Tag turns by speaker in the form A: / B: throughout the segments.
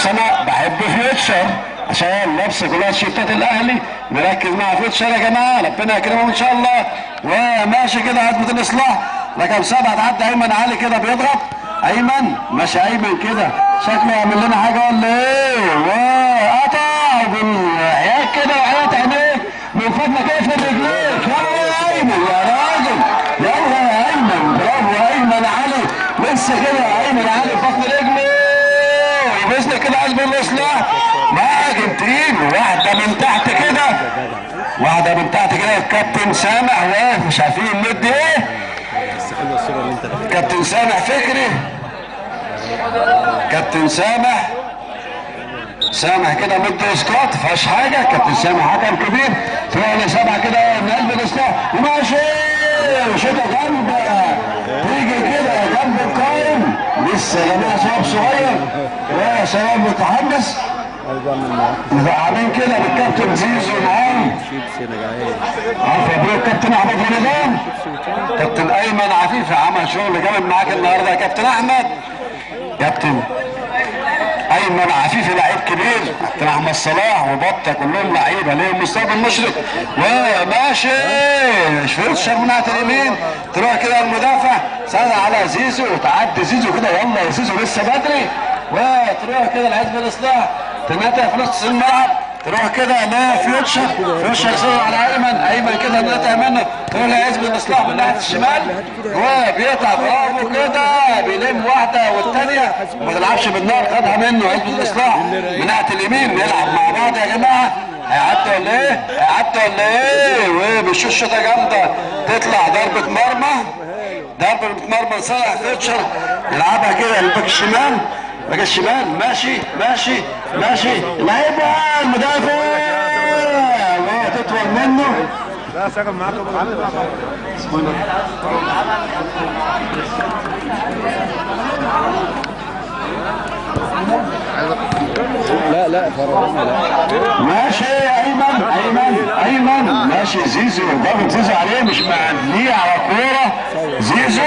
A: بص انا بحب فيوتشر عشان لابسه كلها تيشيرتات الاهلي نركز مع فيوتشر يا جماعه ربنا يكرمهم ان شاء الله وماشي كده عزبة الاصلاح رقم سبعه تعدي ايمن علي كده بيضغط ايمن ماشي ايمن كده شكله يعمل لنا حاجه ولا ايه؟ وقطع بالحياه كده وحياه عينيك من فضلك اقفل رجليك يلا يا ايمن يا راجل يلا يا ايمن برافو يا ايمن علي لسه كده يا ايمن علي بطن رجله يبص كده عايز بالاصلاح مهاجم تقيل واحده من تحت كده واحده من تحت كده الكابتن سامح واقف مش عارفين المد ايه كابتن سامح فكري كابتن سامح سامح كده مد اسقاط فيهاش حاجه كابتن سامح حكم كبير فعلا سبعه كده من قلب الاصلاح وماشي شوطه جامده تيجي كده جنب القائم لسه يا جماعه شباب صغير يا شباب متحمس مزعلين كده بالكابتن زيزو معاهم عارف مبروك كابتن احمد رمضان كابتن ايمن عفيفي عمل شغل جامد معاك النهارده يا كابتن احمد كابتن ايمن عفيفي لعيب كبير كابتن احمد صلاح وبطه كلهم لعيبه ليهم مستقبل مشرق وماشي فيوتشر من ناحيه اليمين تروح كده المدافع سهل على زيزو وتعدي زيزو كده يلا يا زيزو لسه بدري وتروح كده لحزب الاصلاح تنادى في نص الملعب تروح كده لا فيوتشر فيوتشر يصور على ايمن ايمن كده نقطع منه تروح لحزب الاصلاح من ناحيه الشمال وبيقطع برافو كده بيلم واحده والثانيه ما تلعبش بالنار خدها منه حزب الاصلاح من ناحيه اليمين نلعب مع بعض يا جماعه هيعدي ولا ايه؟ هيعدي ولا ايه؟ وبيشوط شوطه جامده تطلع ضربه مرمى ضربه مرمى لصالح فيوتشر يلعبها كده الباك الشمال باك الشمال ماشي ماشي ماشي لعيبه المدافع تطول منه
B: لا ساكن معاكم
C: لا لا فرقنا لا
A: ماشي ايمن ايمن ايمن ماشي زيزو ضغط زيزو عليه مش معديه على كوره زيزو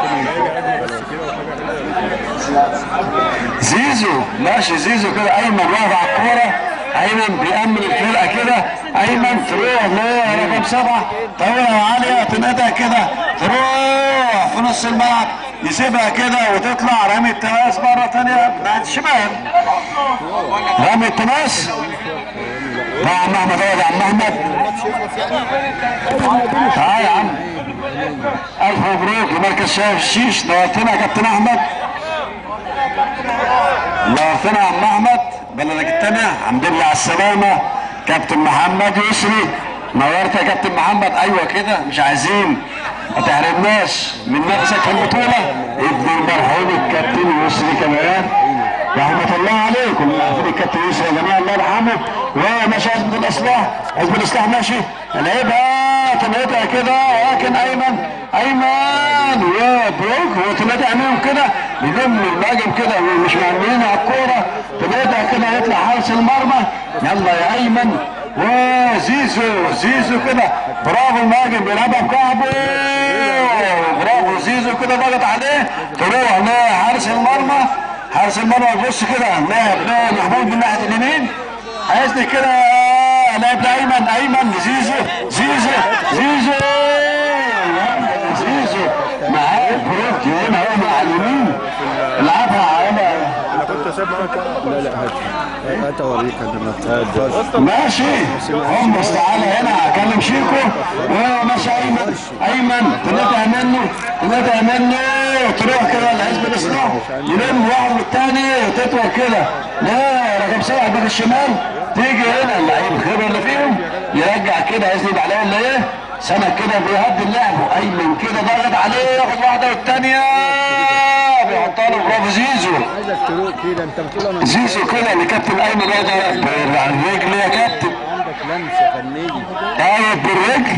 A: زيزو ماشي زيزو كده ايمن واقف على الكوره ايمن بيأمن الفرقه كده ايمن تروح لا رقم سبعه طويله عاليه تنادى كده تروح في نص الملعب يسيبها كده وتطلع رمي التماس مره ثانيه ناحيه الشمال رمي التماس مع عم احمد اقعد يا عم احمد تعال يا عم الف مبروك لمركز شايف الشيش نورتنا يا كابتن احمد نورتنا يا عم احمد بلدك التانية الحمد لله على السلامة كابتن محمد يسري نورت يا كابتن محمد ايوه كده مش عايزين ما تحرمناش من نفسك في البطولة ابن المرحوم الكابتن يسري كمان رحمة الله عليه كلنا عارفين الكابتن يوسف يا جماعة الله يرحمه وماشي حزب الاصلاح حزب الاصلاح ماشي لعيبها تنقطع كده لكن ايمن ايمن وبروك وتنقطع عينيهم كده بيلم المهاجم كده ومش معمولين على الكورة تنقطع كده يطلع حارس المرمى يلا يا ايمن وزيزو زيزو كده برافو المهاجم بيلعبها بكعبه برافو زيزو كده ضغط عليه تروح لحارس المرمى حارس المرمى يبص كده لاعب لاعب محمود من ناحيه اليمين عايزني كده لاعب ده ايمن ايمن زيزو زيزو زيزو زيزو معاه بروك هنا هو مع اليمين لعبها على
B: انا كنت سايب معاك
C: لا لا هات هات اوريك انا ما
A: ماشي هم تعالى هنا اكلم شيكو وماشي ايمن ايمن تنادى منه تنادى منه تروح كده لحزب الاصلاح يلم واحد والتاني وتطول كده لا رقم سبعه باك الشمال تيجي هنا اللعيب الخبره اللي فيهم يرجع كده يسند عليه ولا ايه؟ سنة كده بيهدي اللعب وايمن كده ضغط عليه ياخد واحده والتانيه بيحطها له برافو زيزو
C: عايزك تروق كده انت بتقول انا
A: زيزو كده اللي كابتن ايمن يقدر على الرجل يا كابتن
C: عندك لمسه فنيه
A: طيب بالرجل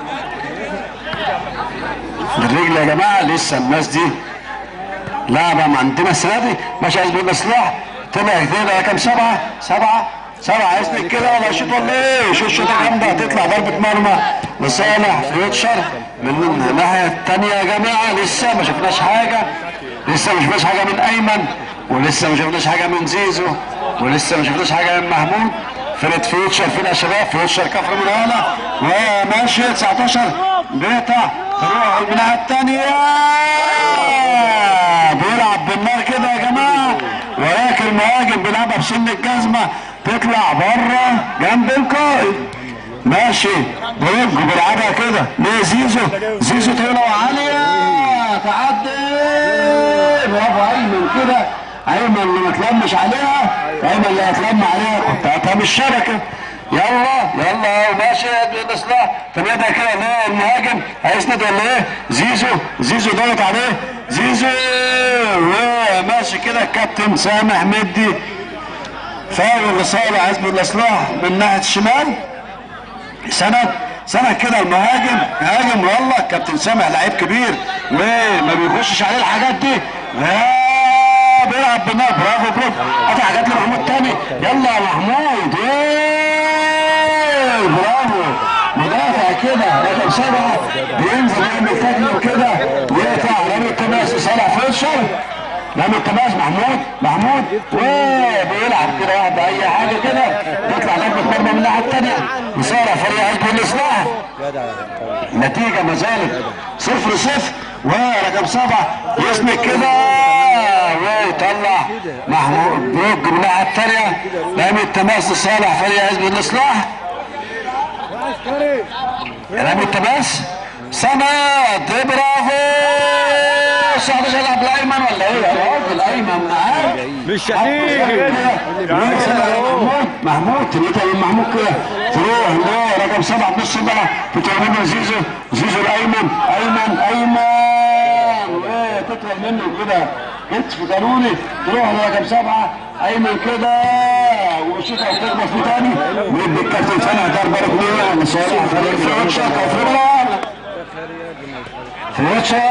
A: بالرجل يا جماعه لسه الناس دي لعبه ما عندنا السنه دي ماشي عايز بالاصلاح طلع كده كام سبعه سبعه سبعه عايزني كده ولا شوط ولا ايه شوط شوطه جامده هتطلع ضربه مرمى لصالح فيوتشر من الناحيه الثانيه يا جماعه لسه ما شفناش حاجه لسه ما شفناش حاجه من ايمن ولسه ما شفناش حاجه من زيزو ولسه ما شفناش حاجه من محمود فرقه فيوتشر فين يا شباب فيوتشر كفر من هنا وماشي 19 بيقطع تروح البناء الثانيه بيلعب بالنار كده يا جماعه ولكن المهاجم بيلعبها بسن الجزمه تطلع بره جنب القائد ماشي برج بيلعبها كده ليه زيزو زيزو طويله وعاليه تعدي برافو ايمن كده ايمن اللي ما تلمش عليها ايمن اللي هتلم عليها كنت هتلم الشبكه يلا يلا ماشي يا ابن اصلاح طب ده كده ليه المهاجم هيسند ولا ايه زيزو زيزو ضغط عليه زيزو ماشي كده الكابتن سامح مدي فاول لصالح حزب الاصلاح من ناحيه الشمال سند سند كده المهاجم هاجم والله كابتن سامح لعيب كبير وما بيخشش عليه الحاجات دي لا بيلعب بالنار برافو برافو قطع حاجات لمحمود تاني يلا يا محمود ايه برافو مدافع كده رقم سبعه بينزل يعمل تاكل كده ويقطع رامي التماس صالح فيشر رامي التماس محمود محمود وبيلعب كده واحد اي حاجه كده يطلع ضربه مرمى من الناحيه الثانيه يصارع فريق قلب الاصلاح النتيجة ما زالت صفر صفر ورقم سبعة يسند كده ويطلع محمود بروج من الناحية الثانية رامي التماس لصالح فريق حزب الإصلاح رامي التماس سند برافو 19 يلعب الايمن ولا ايه يا راجل ايمن معاك
C: مش شديد
A: محمود محمود تبقى من محمود كده تروح لا رقم سبعه بنص الملعب تطلع منه زيزو زيزو الايمن ايمن ايمن ايه تطلع منه كده كتف قانوني تروح لرقم سبعه ايمن كده وشوطها وتخبط فيه تاني ويدي الكابتن سامع ضربه ركنيه لصالح فريق فيوتشر كفر فيوتشر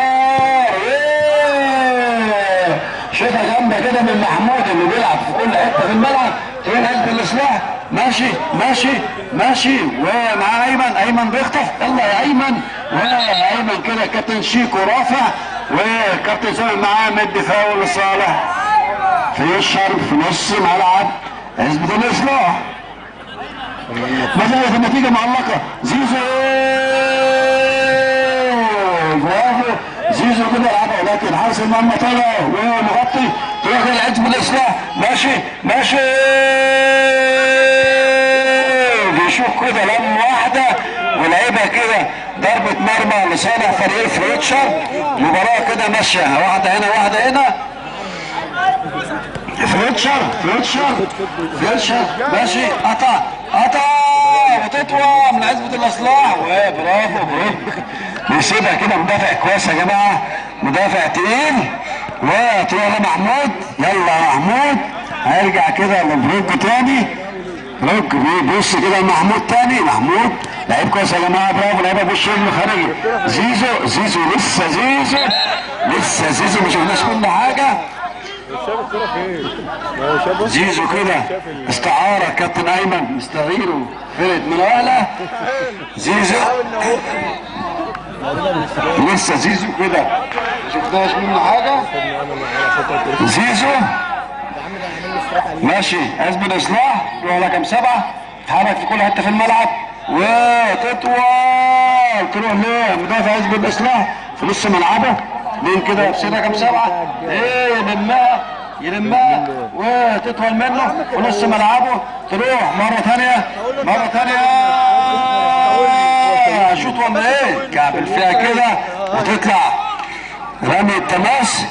A: شوطه جامده كده من محمود اللي بيلعب في كل حته في الملعب فين قلب الاصلاح ماشي ماشي ماشي ومعاه ايمن ايمن بيخطف يلا يا ايمن وايمن كده كابتن شيكو رافع وكابتن سامي معاه مدي فاول لصالح في الشرب في نص ملعب حزب الاصلاح ما زالت النتيجه معلقه زيزو برافو زيزو كده يلعبها ولكن حارس المرمى طلع ومغطي تروح للحزب الاصلاح ماشي ماشي بيشوف كده لم واحده ولعبها كده ضربة مرمى لصالح فريق فيوتشر مباراة كده ماشية واحدة هنا واحدة هنا فيوتشر فيوتشر فيوتشر ماشي قطع قطع وتطوى من عزبة الاصلاح وبرافو برافو بيسيبها كده مدافع كويس يا جماعه مدافع تقيل وتروح لمحمود يلا يا محمود هيرجع كده لبروج تاني بروج بيبص كده لمحمود تاني محمود لعيب كويس يا جماعه برافو لعيبه بوش رجله خارجي زيزو زيزو لسه زيزو لسه زيزو ما شفناش كل حاجه
B: شاف الكوره فين؟ ما هو شاف
A: زيزو كده استعارة كابتن ايمن مستغيره فرقة منوالة زيزو لسه زيزو كده ما شفناش منه حاجة زيزو ماشي حزب الاصلاح يروح رقم سبعة تتحرك في كل حتة في الملعب وتطول تروح لمدافع حزب الاصلاح في نص ملعبه مين كده في رقم سبعة ايه يلمها يلمها وتطول منه في نص ملعبه تروح مرة ثانية مرة ثانية شوط ولا ايه كعبل فيها كده وتطلع رمي التماس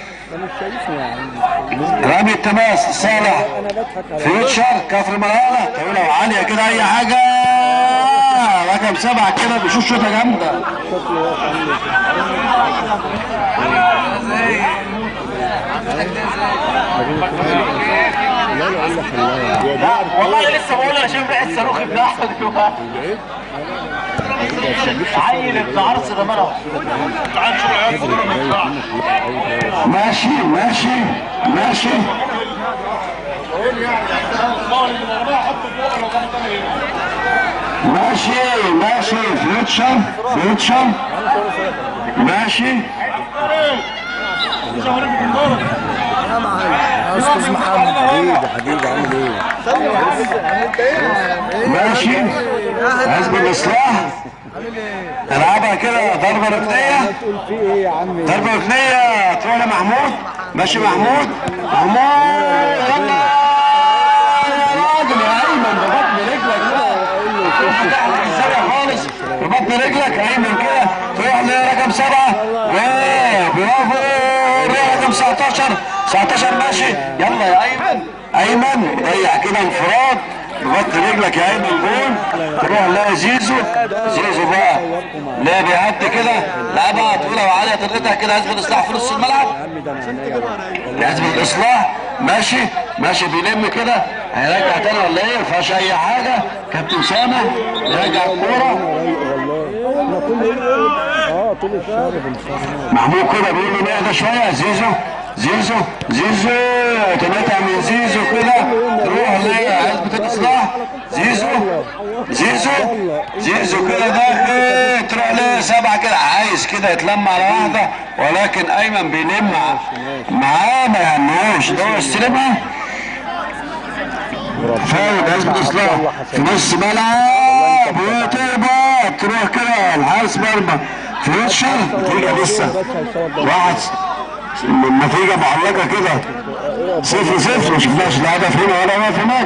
A: رمي التماس صالح فيوتشر كفر ملالة طويلة وعالية كده اي حاجة رقم سبعة كده بيشوف شوطة جامدة
D: والله انا لسه بقول انا شايف ريحه صاروخ ابن احمد دلوقتي عيل ابن عرس ده مرة
A: ماشي ماشي ماشي ماشي ماشي فيوتشر فيوتشر ماشي
C: استاذ محمد حبيبي حبيبي عامل ايه؟
A: ماشي حزب الاصلاح العبها كده ضربه ركنيه
C: تقول في ايه يا عم؟
A: ضربه ركنيه تروح لمحمود ماشي محمود محمود يلا يا راجل يا ايمن ببطن رجلك كده خالص ببطن رجلك ايمن كده تروح لرقم سبعه برافو روح رقم 19 19 ماشي يلا يا ايمن ايمن ضيع كده انفراد ببطن رجلك يا ايمن جون تروح لا زيزو زيزو بقى لا بيعدي كده لعبها طويله وعاليه ترقتها كده حزب الاصلاح في نص الملعب حزب الاصلاح ماشي ماشي بيلم كده هيرجع تاني ولا ايه؟ ما فيهاش اي حاجه كابتن سامح يرجع الكوره
C: احنا كل اه طول الشهر بنشتغل
A: محمود كده بيقول له نهدى شويه زيزو زيزو زيزو تنقطع من زيزو كده تروح لعزبة الاصلاح زيزو زيزو زيزو كده داخل تروح لسبعه كده عايز كده يتلم على واحده ولكن ايمن بيلم معاه ما يهموش ده هو استلمها فاول عزبة الاصلاح في نص ملعب وتهبط تروح كده الحارس مرمى فيوتشر نتيجه لسه واحد النتيجه معلقه كده صفر صفر ما شفناش لا هدف هنا ولا هدف هناك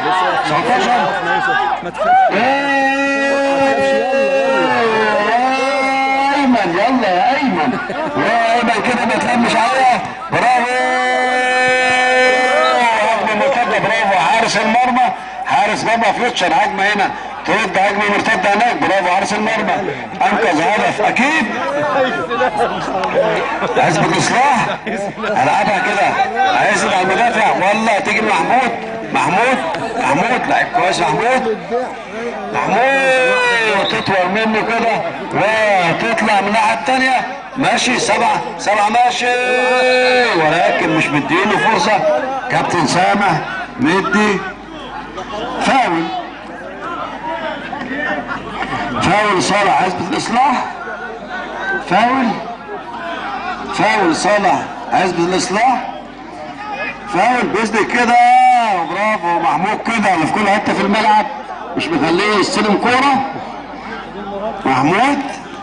A: 19 ايمن يلا يا ايمن يا ايمن كده ما تلمش عليها برافو هجمه مرتده برافو حارس المرمى حارس مرمى فيوتشر هجمه هنا ترد هجمه مرتده هناك برافو حارس المرمى انقذ هدف اكيد حزب الاصلاح العبها كده هيزيد على المدافع والله تيجي محمود محمود محمود لعيب كويس محمود محمود تطول منه كده وتطلع من الناحيه الثانيه ماشي سبعه سبعه ماشي ولكن مش مديله فرصه كابتن سامح مدي فاول فاول صالح حزب الاصلاح فاول فاول صالح حزب الاصلاح فاول باذن كده برافو محمود كده اللي في كل حته في الملعب مش مخليه يستلم كوره محمود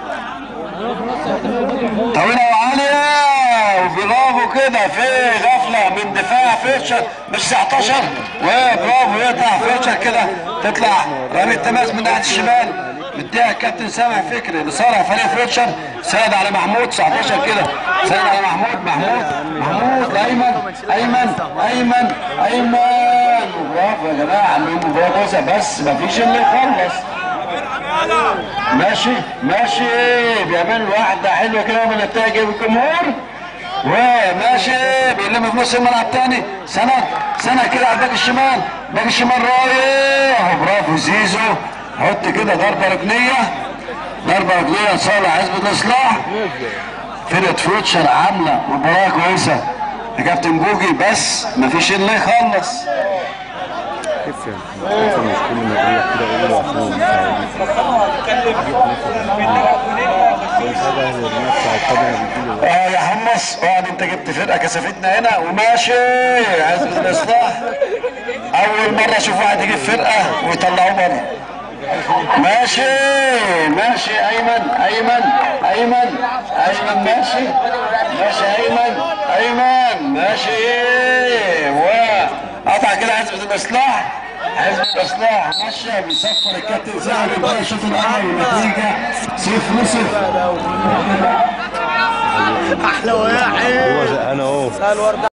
A: طويله وعاليه وبرافو كده في غفله من دفاع فيتشر مش 19 وبرافو يقطع فيتشر كده تطلع رمي التماس من ناحيه الشمال مديها الكابتن سامح فكري لصالح فريق فيتشر سند على محمود 19 كده سند على محمود محمود محمود ايمن ايمن ايمن ايمن برافو يا جماعه عاملين مباراه كويسه بس مفيش اللي يخلص ماشي ماشي بيعملوا واحدة حلوة كده من النتائج الجمهور وماشي بيلم في نص الملعب تاني سند سند كده على الباك الشمال باك الشمال رايح برافو زيزو حط كده ضربة ركنية ضربة ركنية لصالح حزب الاصلاح فرقة فيوتشر عاملة مباراة كويسة يا كابتن بوجي بس مفيش اللي يخلص
C: كيف يعني؟ كيف مش كل ما تروح كده يقول له عشان
A: اه يا حمص اقعد انت جبت فرقه كسفتنا هنا وماشي حزب الاصلاح اول مره اشوف واحد يجيب فرقه ويطلعوه بره ماشي ماشي ايمن ايمن ايمن ايمن ماشي ماشي ايمن ايمن ماشي وقطع كده حزب الاصلاح حزب الاصلاح ماشي بيصفر الكابتن زهري بقى الشوط الاول والنتيجه صفر صفر
C: هو انا اهو